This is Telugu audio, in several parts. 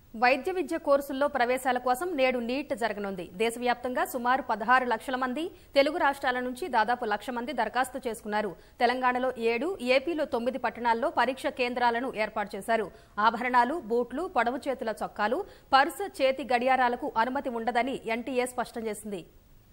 వైద్య విద్య కోర్సుల్లో ప్రవేశాల కోసం నేడు నీట్ జరగనుంది దేశవ్యాప్తంగా సుమారు పదహారు లక్షల మంది తెలుగు రాష్ట్రాల నుంచి దాదాపు లక్ష మంది దరఖాస్తు చేసుకున్నారు తెలంగాణలో ఏడు ఏపీలో తొమ్మిది పట్టణాల్లో పరీక్ష కేంద్రాలను ఏర్పాటు చేశారు ఆభరణాలు బూట్లు పొడవు చేతుల చొక్కాలు పర్సు చేతి గడియారాలకు అనుమతి ఉండదని ఎన్టీఏ స్పష్టం చేసింది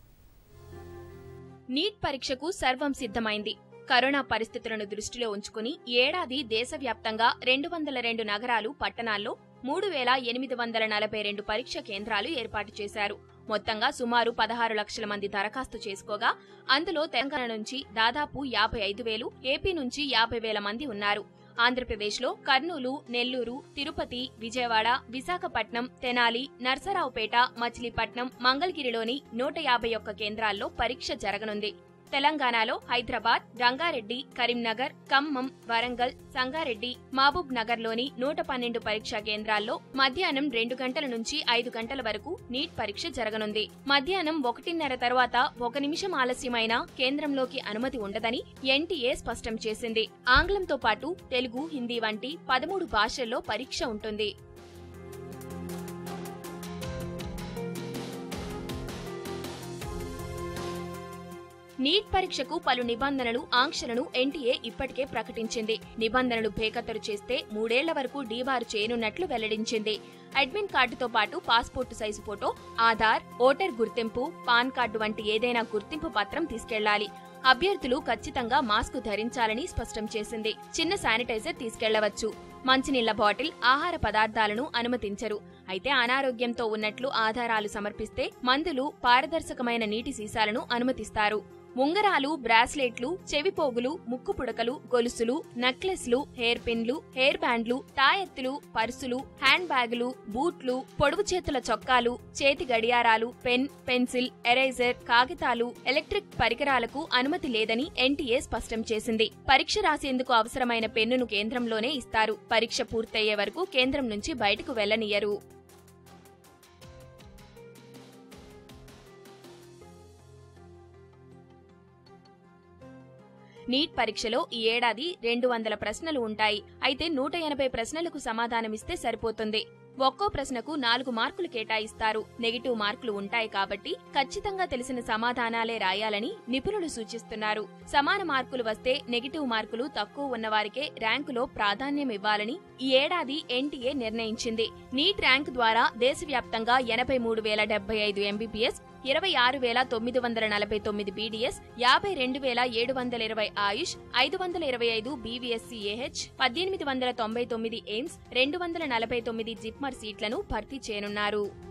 నీట్ పరీక్షకు సర్వం సిద్ధమైంది కరోనా పరిస్థితులను దృష్టిలో ఉంచుకుని ఏడాది దేశవ్యాప్తంగా రెండు వందల రెండు నగరాలు పట్టణాల్లో మూడు వేల ఎనిమిది వందల నలభై రెండు పరీక్ష కేంద్రాలు ఏర్పాటు చేశారు మొత్తంగా సుమారు పదహారు లక్షల మంది దరఖాస్తు చేసుకోగా అందులో తెలంగాణ నుంచి దాదాపు యాభై ఐదు వేలు ఏపీ నుంచి యాభై వేల మంది ఉన్నారు ఆంధ్రప్రదేశ్లో కర్నూలు నెల్లూరు తిరుపతి విజయవాడ విశాఖపట్నం తెనాలి నర్సరావుపేట మచిలీపట్నం మంగళగిరిలోని నూట యాభై ఒక్క కేంద్రాల్లో పరీక్ష జరగనుంది తెలంగాణలో హైదరాబాద్ రంగారెడ్డి కరీంనగర్ ఖమ్మం వరంగల్ సంగారెడ్డి మహబూబ్ నగర్లోని నూట పన్నెండు పరీక్షా కేంద్రాల్లో మధ్యాహ్నం రెండు గంటల నుంచి ఐదు గంటల వరకు నీట్ పరీక్ష జరగనుంది మధ్యాహ్నం ఒకటిన్నర తర్వాత ఒక నిమిషం ఆలస్యమైన కేంద్రంలోకి అనుమతి ఉండదని ఎన్టీఏ స్పష్టం చేసింది ఆంగ్లంతో పాటు తెలుగు హిందీ వంటి పదమూడు భాషల్లో పరీక్ష ఉంటుంది నీట్ పరీక్షకు పలు నిబంధనలు ఆంక్షలను ఎన్టీఏ ఇప్పటికే ప్రకటించింది నిబంధనలు బేఖతరు చేస్తే మూడేళ్ల వరకు డీబారు చేయనున్నట్లు వెల్లడించింది అడ్మిన్ కార్డుతో పాటు passport size photo Aadhaar voter గుర్తింపు పాన్ కార్డు వంటి ఏదైనా గుర్తింపు పత్రం తీసుకెళ్లాలి అభ్యర్థులు ఖచ్చితంగా మాస్క్ ధరించాలని స్పష్టం చేసింది చిన్న శానిటైజర్ తీసుకెళ్లవచ్చు మంచినీళ్ల బాటిల్ ఆహార పదార్థాలను అనుమతించరు అయితే అనారోగ్యంతో ఉన్నట్లు ఆధారాలు సమర్పిస్తే మందులు పారదర్శకమైన నీటి సీసాలను అనుమతిస్తారు ఉంగరాలు బ్రాస్లెట్లు చెవిపోగులు ముక్కు పుడకలు గొలుసులు నెక్లెస్లు హెయిర్ పిన్లు హెయిర్ బ్యాండ్లు తాయెత్తులు పర్సులు హ్యాండ్ బ్యాగులు బూట్లు పొడవు చేతుల చొక్కాలు చేతి గడియారాలు పెన్ పెన్సిల్ ఎరేజర్ కాగితాలు ఎలక్ట్రిక్ పరికరాలకు అనుమతి లేదని ఎన్టీఏ స్పష్టం చేసింది పరీక్ష రాసేందుకు అవసరమైన పెన్నును కేంద్రంలోనే ఇస్తారు పరీక్ష పూర్తయ్యే వరకు కేంద్రం నుంచి బయటకు వెళ్లనియ్యరు నీట్ పరీక్షలో ఈ ఏడాది రెండు వందల ప్రశ్నలు ఉంటాయి అయితే నూట ఎనభై ప్రశ్నలకు సమాధానమిస్తే సరిపోతుంది ఒక్కో ప్రశ్నకు నాలుగు మార్కులు కేటాయిస్తారు నెగిటివ్ మార్కులు ఉంటాయి కాబట్టి ఖచ్చితంగా తెలిసిన సమాధానాలే రాయాలని నిపుణులు సూచిస్తున్నారు సమాన మార్కులు వస్తే నెగిటివ్ మార్కులు తక్కువ ఉన్నవారికే ర్యాంకులో ప్రాధాన్యం ఇవ్వాలని ఈ ఏడాది ఎన్టీఏ నిర్ణయించింది నీట్ ర్యాంక్ ద్వారా దేశవ్యాప్తంగా ఎనభై మూడు వేల డెబ్బై ఐదు ఎంబీబీఎస్ ఇరవై ఆరు వేల తొమ్మిది వందల నలభై తొమ్మిది బీడీఎస్ యాభై రెండు వేల ఏడు వందల ఇరవై ఆయుష్ ఐదు వందల ఇరవై ఐదు బీవీఎస్సీ ఏహెచ్ పద్దెనిమిది వందల తొంభై తొమ్మిది ఎయిమ్స్ రెండు వందల నలభై తొమ్మిది జిప్మర్ సీట్లను భర్తీ చేయనున్నారు